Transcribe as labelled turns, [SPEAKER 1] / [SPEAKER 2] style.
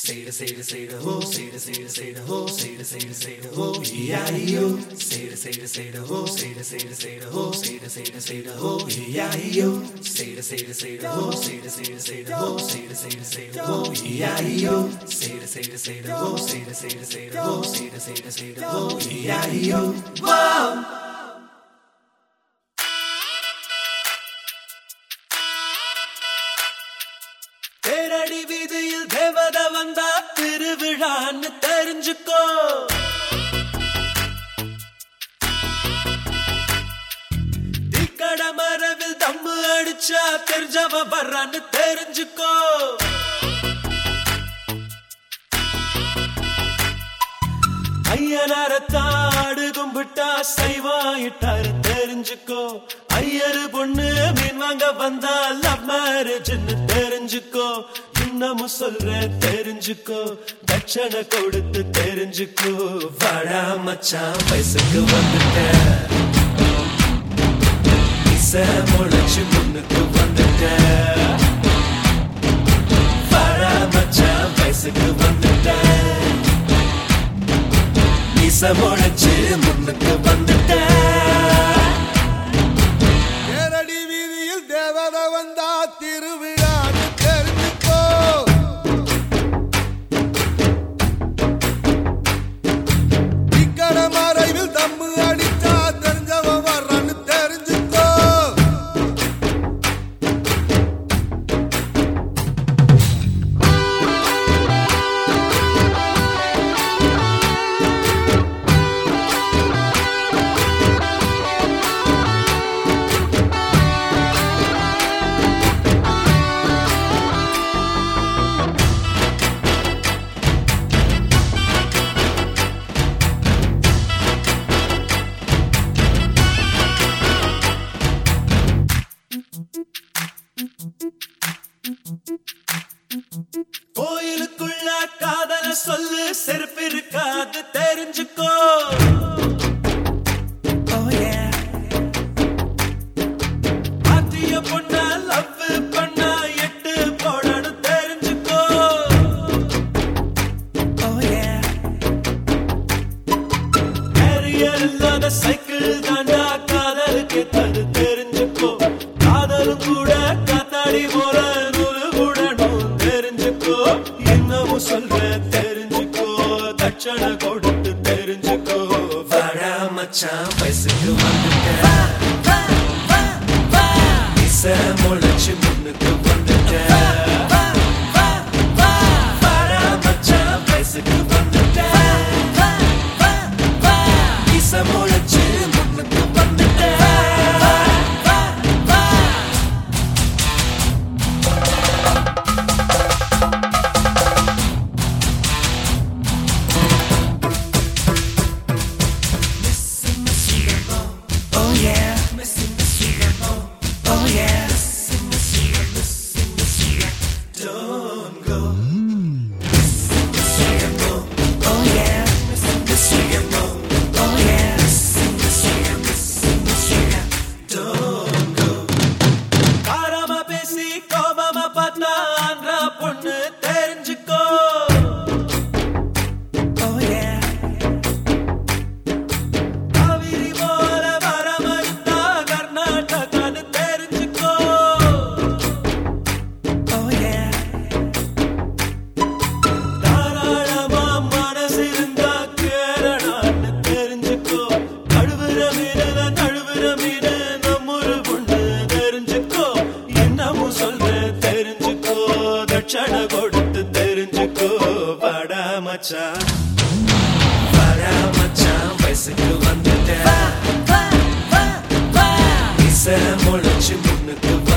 [SPEAKER 1] Say the say the say the ho, say the say the say the ho, say the say the say the ho, E-I-E-O. Say the say the say the ho, say the say the say the ho, say the say the say the ho, E-I-E-O. Say the say the say the ho, say the say the say the ho, say the say the say the ho, E-I-E-O. Say the say the say the ho, say the say the say the ho, say the say the say the ho, E-I-E-O. Wow. தேரடி வீதியில் தேவத வந்தா திருவிழான்னு தெரிஞ்சுக்கோ தீக்கட மரவில் தம்மு அடிச்சா தெரிஞ்சவ வர்றான்னு தெரிஞ்சுக்கோ ஐயனாரத்தாடு கும்பிட்டா சைவாயிட்டாரு தெரிஞ்சுக்கோ ஐயரு பொண்ணு மீன் வாங்க வந்தா லவ் மேரேஜ்னு தெரிஞ்சுக்கோ இன்னமும் சொல்றேன் தெரிஞ்சுக்கோ தட்சணை கொடுத்து தெரிஞ்சுக்கோ வாடா மச்சான் வயசுக்கு வந்துட்டேன் இசை முளைச்சு முன்னுக்கு வந்துட்டேன் வாடா மச்சான் வயசுக்கு வந்துட்டேன் இசை முளைச்சு முன்னுக்கு வந்துட்டேன்
[SPEAKER 2] நேரடி வீதியில் தேவத வந்தா திருவிழான்னு தெரிஞ்சுக்கோ இக்கட மறைவில் தம்மு அடிச்சா தெரிஞ்சவன் வர்றான்னு தெரிஞ்சுக்கோ
[SPEAKER 1] கோயிலுக்குள்ள காதல சொல்லு செருப்பு இருக்காது தெரிஞ்சுக்கோ பாத்திய பொண்ண லவ் பண்ண எட்டு போடணும் தெரிஞ்சுக்கோ கேரியர் இல்லாத சைக்கிள் தாண்டா காதலுக்கு தது தெரிஞ்சுக்கோ காதலும் கூட காத்தாடி போல நூலு கூடணும் தெரிஞ்சுக்கோ என்னவும் சொல்ற தெரிஞ்சுக்கோ தட்சணை கொடுத்து தெரிஞ்சுக்கோ வாடா மச்சான் வயசுக்கு வந்துட்டேன் இசை முளைச்சு முன்னுக்கு வந்துட்டேன் வாடா மச்சான் வயசுக்கு வந்துட்டேன் இசை முளைச்சு முன்னுக்கு வந்துட்டேன் Oh yeah. Oh yeah. Don't go. Oh yeah. Oh yeah. Don't go. காரமா பேசி கோபமா பார்த்தா ஆந்திரா பொண்ணு தெரிஞ்சுக்கோ Oh yeah. காவிரி போல வரமறுத்தா கர்நாடகான்னு தெரிஞ்சுக்கோ Oh yeah. தாராளமா மனசு இருந்தா கேரளான்னு தெரிஞ்சுக்கோ கழுவுற மீன தழுவுற மீன நம்மொரு பொண்ணு தெரிஞ்சுக்கோ என்னமும் சொல்ற தெரிஞ்சுக்கோ தட்சணை கொடுத்து தெரிஞ்சுக்கோ வாடா மச்சான் வாடா மச்சான் வயசுக்கு வந்துட்டேன் இசை முளைச்சு முன்னுக்கு